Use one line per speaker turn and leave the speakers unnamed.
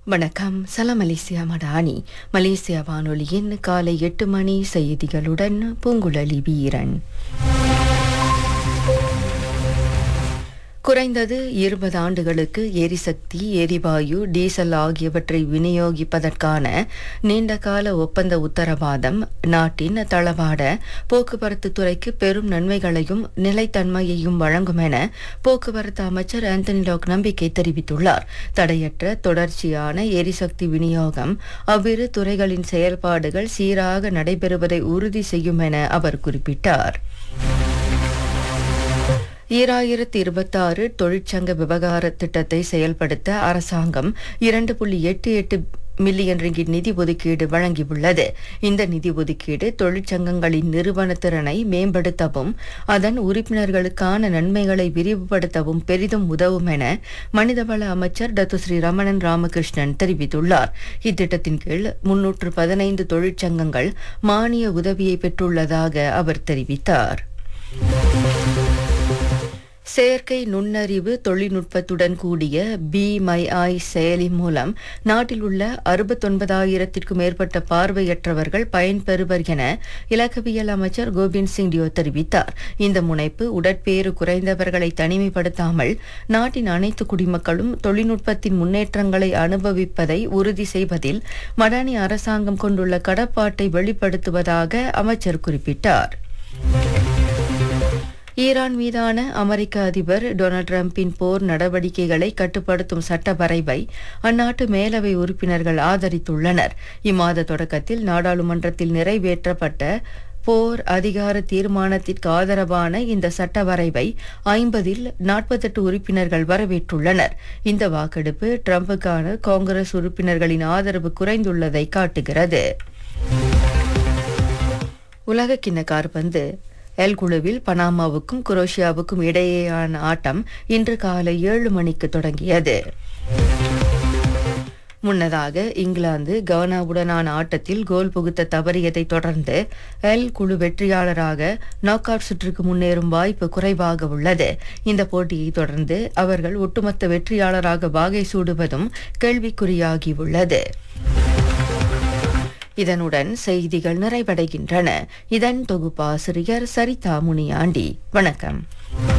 வணக்கம் சலாம் Malaysia Madani Malaysia வானொலியின் காலை எட்டு மணி செய்திகளுடன் பூங்குழலி வீரன் குறைந்தது இருபது ஆண்டுகளுக்கு எரிசக்தி எரிவாயு டீசல் ஆகியவற்றை விநியோகிப்பதற்கான நீண்டகால ஒப்பந்த உத்தரவாதம் நாட்டின் தளவாட போக்குவரத்து துறைக்கு பெரும் நன்மைகளையும் நிலைத்தன்மையையும் வழங்கும் என போக்குவரத்து அமைச்சர் ஆந்தனி லாக் நம்பிக்கை தெரிவித்துள்ளார் தடையற்ற தொடர்ச்சியான எரிசக்தி விநியோகம் அவ்விரு துறைகளின் செயல்பாடுகள் சீராக நடைபெறுவதை உறுதி செய்யும் என அவர் குறிப்பிட்டார் ஈராயிரத்தி இருபத்தாறு தொழிற்சங்க விவகார திட்டத்தை செயல்படுத்த அரசாங்கம் இரண்டு புள்ளி எட்டு எட்டு மில்லியன் ரிங்கிட் நிதி ஒதுக்கீடு வழங்கியுள்ளது இந்த நிதி ஒதுக்கீடு தொழிற்சங்கங்களின் நிறுவன திறனை மேம்படுத்தவும் அதன் உறுப்பினர்களுக்கான நன்மைகளை விரிவுபடுத்தவும் பெரிதும் உதவும் என மனிதவள அமைச்சர் டத்து ஸ்ரீ ரமணன் ராமகிருஷ்ணன் தெரிவித்துள்ளார் இத்திட்டத்தின் கீழ் முன்னூற்று பதினைந்து தொழிற்சங்கங்கள் மானிய உதவியை பெற்றுள்ளதாக அவர் தெரிவித்தார் செயற்கை நுண்ணறிவு தொழில்நுட்பத்துடன் கூடிய பி மை ஐ செயலி மூலம் நாட்டில் உள்ள அறுபத்தொன்பதாயிரத்திற்கும் மேற்பட்ட பார்வையற்றவர்கள் பயன்பெறுவர் என இலக்கவியல் அமைச்சர் கோவிந்த் சிங் டியோ தெரிவித்தார் இந்த முனைப்பு உடற்பேறு குறைந்தவர்களை தனிமைப்படுத்தாமல் நாட்டின் அனைத்து குடிமக்களும் தொழில்நுட்பத்தின் முன்னேற்றங்களை அனுபவிப்பதை உறுதி செய்வதில் மடானி அரசாங்கம் கொண்டுள்ள கடப்பாட்டை வெளிப்படுத்துவதாக அமைச்சர் குறிப்பிட்டார் ஈரான் மீதான அமெரிக்க அதிபர் டொனால்ட் டிரம்பின் போர் நடவடிக்கைகளை கட்டுப்படுத்தும் சட்ட வரைவை அந்நாட்டு மேலவை உறுப்பினர்கள் ஆதரித்துள்ளனர் இம்மாத தொடக்கத்தில் நாடாளுமன்றத்தில் நிறைவேற்றப்பட்ட போர் அதிகார தீர்மானத்திற்கு ஆதரவான இந்த சட்ட வரைவை ஐம்பதில் நாற்பத்தெட்டு உறுப்பினர்கள் வரவேற்றுள்ளனர் இந்த வாக்கெடுப்பு டிரம்புக்கான காங்கிரஸ் உறுப்பினர்களின் ஆதரவு குறைந்துள்ளதை காட்டுகிறது உலகக்கிண்ண காற்பந்து எல் குழுவில் பனாமாவுக்கும் குரோஷியாவுக்கும் இடையேயான ஆட்டம் இன்று காலை ஏழு மணிக்கு தொடங்கியது முன்னதாக இங்கிலாந்து கவனாவுடனான ஆட்டத்தில் கோல் புகுத்த தவறியதை தொடர்ந்து எல் குழு வெற்றியாளராக நாக் அவுட் சுற்றுக்கு முன்னேறும் வாய்ப்பு குறைவாக உள்ளது இந்த போட்டியை தொடர்ந்து அவர்கள் ஒட்டுமொத்த வெற்றியாளராக வாகை சூடுவதும் கேள்விக்குறியாகியுள்ளது இதனுடன் செய்திகள் நிறைவடைகின்றன இதன் தொகுப்பாசிரியர் சரிதா முனியாண்டி வணக்கம்